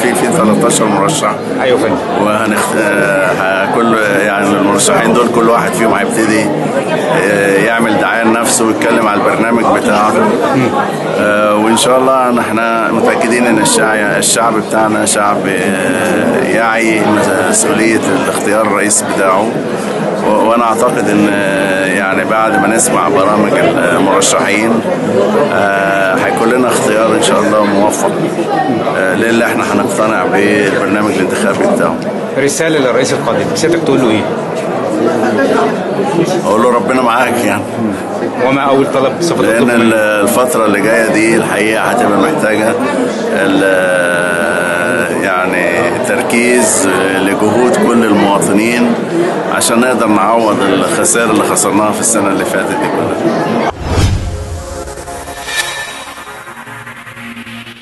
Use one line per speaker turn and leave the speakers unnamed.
في في 13 مرشح
ايوه يا فندم
وهنخت... آه، كل يعني المرشحين دول كل واحد فيهم هيبتدي آه، يعمل دعايه لنفسه ويتكلم على البرنامج بتاعه آه، وان شاء الله احنا متاكدين ان الشعب الشعب بتاعنا شعب آه، يعي مسؤوليه الاختيار الرئيس بتاعه و- وانا اعتقد ان آه، يعني بعد ما نسمع برامج المرشحين آه، هيكون لنا اختيار ان شاء الله موفق آه، للي احنا هنقتنع بالبرنامج الانتخابي بتاعه
رساله للرئيس القادم سيادتك تقول له ايه؟
اقول له ربنا معاك يعني
وما اول طلب سوف
لان
تطلب
ال-
منه؟
الفتره اللي جايه دي الحقيقه هتبقى محتاجه ال- يعني تركيز لجهود كل المواطنين عشان نقدر نعوض الخسائر اللي خسرناها في السنه اللي فاتت دي كلها